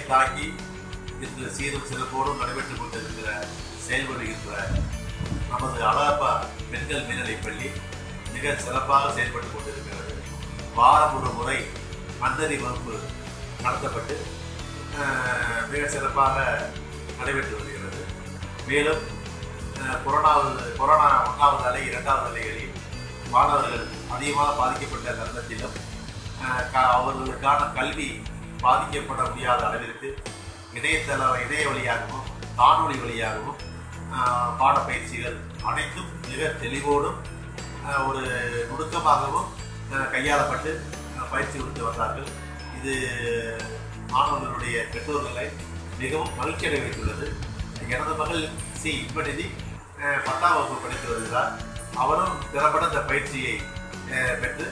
தாங்கி இன்று சீரும் சிறப்போடும் நடைபெற்றுக் கொண்டிருக்கிற செயல்படுகின்ற நமது அழகப்பா பெண்கள் மேல்நிலைப் பள்ளி மிக சிறப்பாக செயல்பட்டுக் கொண்டிருக்கிறது வாரம் ஒரு முறை மந்தரி வகுப்பு நடத்தப்பட்டு அஹ், மிக சிறப்பாக நடைபெற்று வருகிறது மேலும் அஹ், கொரோனாவது கொரோனா ஒன்றாவது அலை இரண்டாவது அலைகளில் மாணவர்கள் அதிகமாக பாதிக்கப்பட்ட தருணத்திலும் அஹ், க- அவர்களுக்கான கல்வி பாதிக்கப்பட முடியாத அளவிற்கு இணையதள இணைய வழியாகவும் காணொளி வழியாகவும் அஹ், பாடப்பயிற்சிகள் அனைத்தும் மிக தெளிவோடும் அஹ், ஒரு நுணுக்கமாகவும் அஹ், கையாளப்பட்டு அஹ், பயிற்சி கொடுத்து வந்தார்கள் இது மாணவர்களுடைய பெற்றோர்களை மிகவும் மகிழ்ச்சி அடைய வைத்துள்ளது எனது மகள் சி இன்பநிதி அஹ், பத்தாம் வகுப்பு படித்து வருகிறார் அவரும் திறம்பட இந்த பயிற்சியை அஹ், பெற்று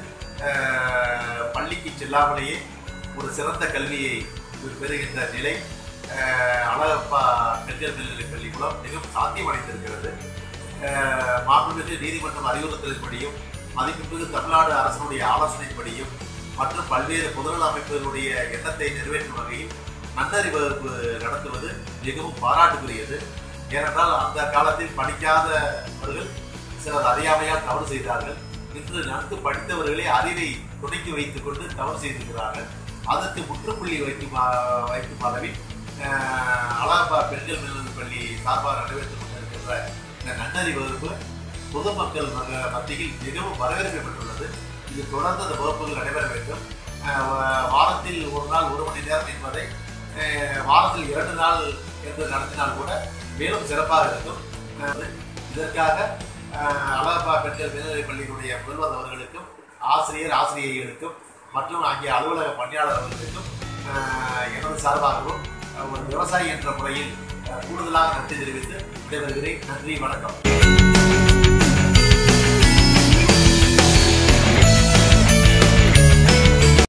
அஹ், பள்ளிக்கு செல்லாமலேயே ஒரு சிறந்த கல்வியை பெறுகின்ற நிலை அஹ், அழகப்பா பெண்கள் மேல்நிலைப் பள்ளி மூலம் மிகவும் சாத்தியமடைந்திருக்கிறது அஹ், மாண்புமிகு நீதிமன்றம் அறிவுறுத்தலின்படியும் மதிப்புமிகு தமிழ்நாடு அரசினுடைய ஆலோசனைப்படியும் மற்றும் பல்வேறு பொதுநல அமைப்புகளுடைய எண்ணத்தை நிறைவேற்றும் வகையில் நன்னறி வகுப்பு நடத்துவது மிகவும் பாராட்டுக்குரியது ஏனென்றால் அந்த காலத்தில் படிக்காதவர்கள் சிலர் அறியாமையால் தவறு செய்தார்கள் இன்று நன்கு படித்தவர்களே அறிவை துணைக்கு வைத்துக் கொண்டு தவறு செய்திருக்கிறார்கள் அதற்கு முற்றுப்புள்ளி வைக்கும் அ- வைக்கும் அளவில் அஹ், அலகாபா பெண்கள் மேல்நிலைப் பள்ளி சார்பாக நடைபெற்றுக் கொண்டிருக்கின்ற இந்த நன்னறி வகுப்பு பொதுமக்கள் மக- மத்தியில் மிகவும் வரவேற்பை பெற்றுள்ளது இது தொடர்ந்து அந்த வகுப்புகள் நடைபெற வேண்டும் அஹ், வா- வாரத்தில் ஒரு நாள் ஒரு மணி நேரம் என்பதை அஹ், வாரத்தில் இரண்டு நாள் என்று நடத்தினால் கூட மேலும் சிறப்பாக இருக்கும் அஹ், இதற்காக அஹ், அழகப்பா பெண்கள் மேல்நிலைப் பள்ளியினுடைய முதல்வர் அவர்களுக்கும் ஆசிரியர் ஆசிரியர்களுக்கும் மற்றும் அங்கே அலுவலக பணியாளர் அவர்களுக்கும் அஹ், எனது சார்பாகவும் அஹ், ஒரு விவசாயி என்ற முறையில் அஹ், கூடுதலாக நன்றி தெரிவித்து விடைபெறுகிறேன் நன்றி வணக்கம்